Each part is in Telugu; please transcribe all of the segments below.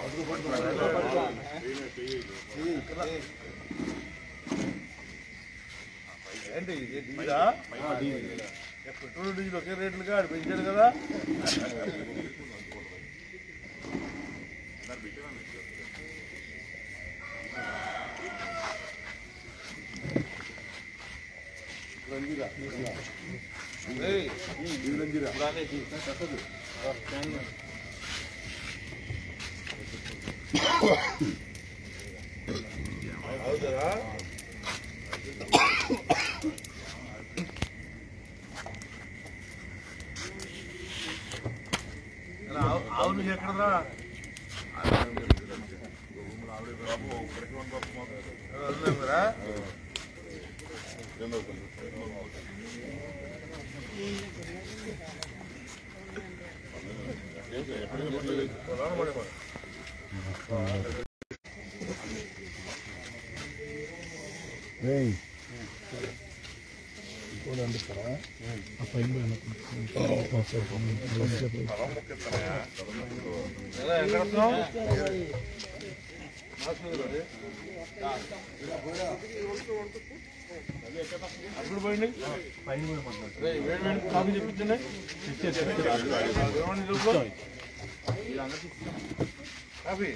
ఏంటి ఇది డీజిలా పెట్రోల్ డీజిల్ ఒకే రేట్లుగా ఆడు పెంచాడు కదా ఏయ్, అవుతారా ఆవు నువ్వు ఎక్కడరా వదిలేమురా? పొలాలు పడేవాడు. ఎలా ఎక్కడ వస్తున్నావు? అప్పుడు పోయింది రేయ్, వేడి వేడి కాఫీ తెప్పించండి ఏమండి చూపు? కాఫీ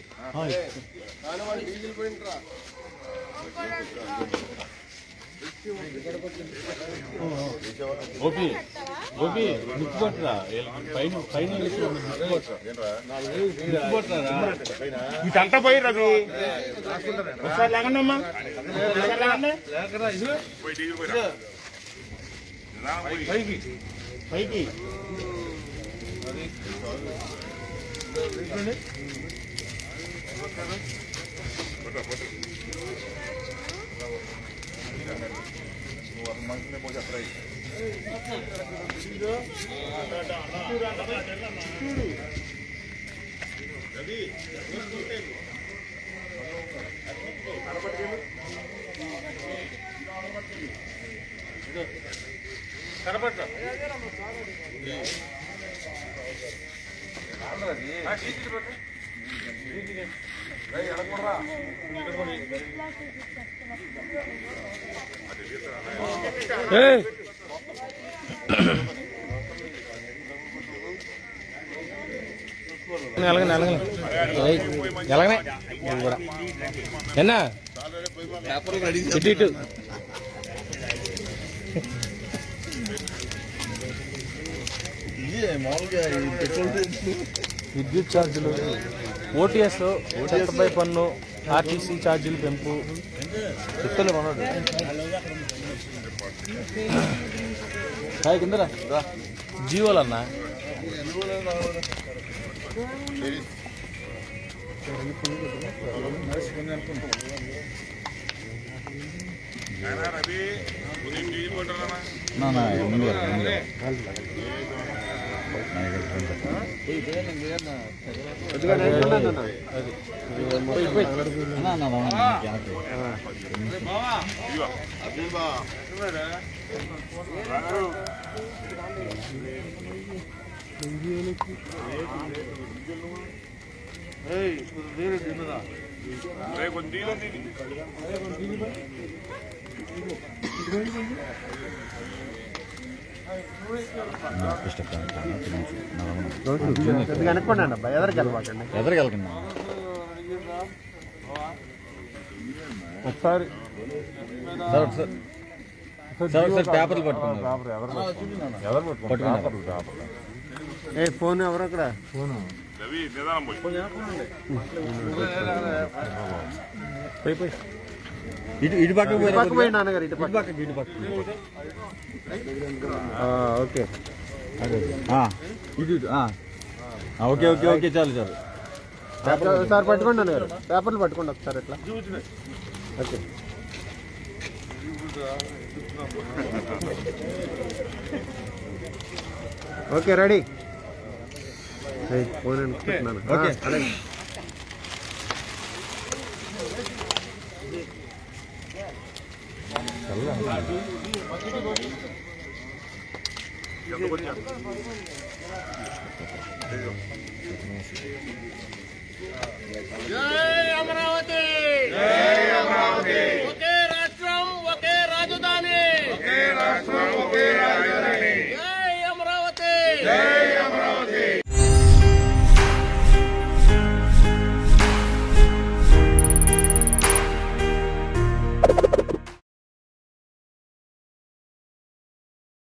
గోపి గోపి ముక్కుపట్టరా పైన పైన ఇదంతా పోయి రవి ఒకసారి లేకండమ్మా లేకరా ఇది పైకి పైకి తీసుకోండి కనపడతా ఎలాగనే ఎలాగనే ఎలాగనే ఎన్నా ఇటు ఇటు విద్యుత్ ఛార్జీలు ఓటీఎస్ చెత్తపై పన్ను ఆర్టీసీ ఛార్జీలు పెంపు చెప్తలే మనోడు హాయ్ కిందరా జీవోలన్నా ఏయ్ ఇప్పుడు వేరే తిన్నదా వెనక్కోండి అబ్బా ఎదరికి వెళ్ళబాకండి ఎదరికి వెళ్ళకండి ఒకసారి సార్ ఒకసారి సార్ ఒకసారి పేపర్లు పట్టుకున్నారు ఎవరు పట్టుకున్నారు ఏ ఫోన్ ఎవరు అక్కడ ఫోన్ పోయి పోయి ఇటు ఇటు పక్కకు పోయి పక్క పోయి నాన్నగారు ఇటు పక్క ఇటు పక్క ఓకే ఇటు ఇటు ఓకే ఓకే ఓకే చాలు చాలు ఒకసారి పట్టుకోండి నాన్నగారు పేపర్లు పట్టుకోండి ఒకసారి ఎట్లా ఓకే ఓకే రెడీ ఫోన్ అనుకుంటున్నాను ఓకే జై అమరావతి